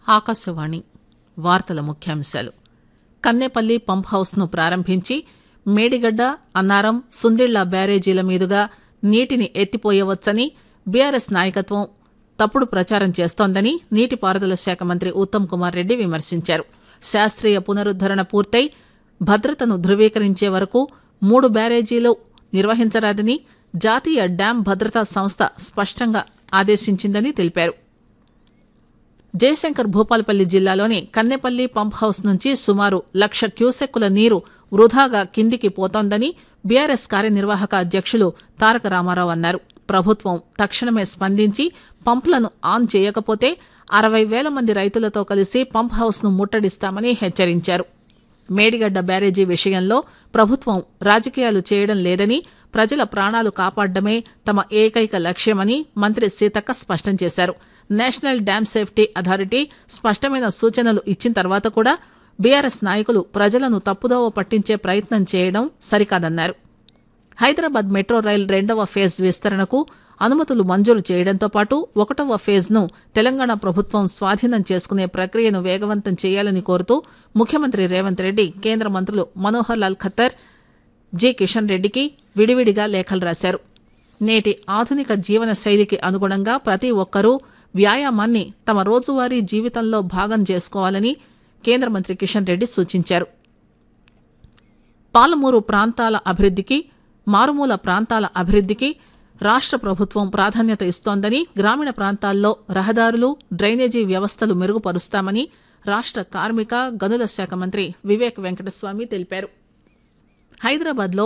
ఆకాశవాణి వార్తల ముఖ్యాంశాలు కన్నేపల్లి పంప్ హౌస్ను ప్రారంభించి మేడిగడ్డ అన్నారం సుందిళ్ల బ్యారేజీల మీదుగా నీటిని ఎత్తిపోయవచ్చని బీఆర్ఎస్ నాయకత్వం తప్పుడు ప్రచారం చేస్తోందని నీటిపారుదల శాఖ మంత్రి ఉత్తమ్ కుమార్ రెడ్డి విమర్శించారు శాస్త్రీయ పునరుద్దరణ పూర్తయి భద్రతను ధృవీకరించే వరకు మూడు బ్యారేజీలు నిర్వహించరాదని జాతీయ డ్యాం భద్రతా సంస్థ స్పష్టంగా ఆదేశించిందని తెలిపారు జయశంకర్ భూపాలపల్లి జిల్లాలోని కన్నెపల్లి పంప్ హౌస్ నుంచి సుమారు లక్ష క్యూసెక్కుల నీరు వృధాగా కిందికి పోతోందని బీఆర్ఎస్ కార్యనిర్వాహక అధ్యక్షులు తారక రామారావు అన్నారు ప్రభుత్వం తక్షణమే స్పందించి పంపులను ఆన్ చేయకపోతే అరవై వేల మంది రైతులతో కలిసి పంప్ హౌస్ ను ముట్టడిస్తామని హెచ్చరించారు మేడిగడ్డ బ్యారేజీ విషయంలో ప్రభుత్వం రాజకీయాలు చేయడం లేదని ప్రజల ప్రాణాలు కాపాడడమే తమ ఏకైక లక్ష్యమని మంత్రి సీతక్క స్పష్టం చేశారు నేషనల్ డ్యామ్ సేఫ్టీ అథారిటీ స్పష్టమైన సూచనలు ఇచ్చిన తర్వాత కూడా బీఆర్ఎస్ నాయకులు ప్రజలను తప్పుదోవ పట్టించే ప్రయత్నం చేయడం సరికాదన్నారు హైదరాబాద్ మెట్రో రైల్ రెండవ ఫేజ్ విస్తరణకు అనుమతులు మంజూరు చేయడంతో పాటు ఒకటవ ఫేజ్ ను తెలంగాణ ప్రభుత్వం స్వాధీనం చేసుకునే ప్రక్రియను వేగవంతం చేయాలని కోరుతూ ముఖ్యమంత్రి రేవంత్ రెడ్డి కేంద్ర మంత్రులు మనోహర్ లాల్ ఖత్తర్ జి కిషన్ రెడ్డికి విడివిడిగా లేఖలు రాశారు నేటి ఆధునిక జీవన శైలికి అనుగుణంగా ప్రతి ఒక్కరూ వ్యాయామాన్ని తమ రోజువారీ జీవితంలో భాగం చేసుకోవాలని కేంద్ర మంత్రి కిషన్ రెడ్డి సూచించారు పాలమూరు ప్రాంతాల అభివృద్ధికి మారుమూల ప్రాంతాల అభివృద్ధికి రాష్ట్ర ప్రభుత్వం ప్రాధాన్యత ఇస్తోందని గ్రామీణ ప్రాంతాల్లో రహదారులు డ్రైనేజీ వ్యవస్థలు మెరుగుపరుస్తామని రాష్ట్ర కార్మిక గనుల శాఖ మంత్రి వివేక్ వెంకటస్వామి తెలిపారు హైదరాబాద్లో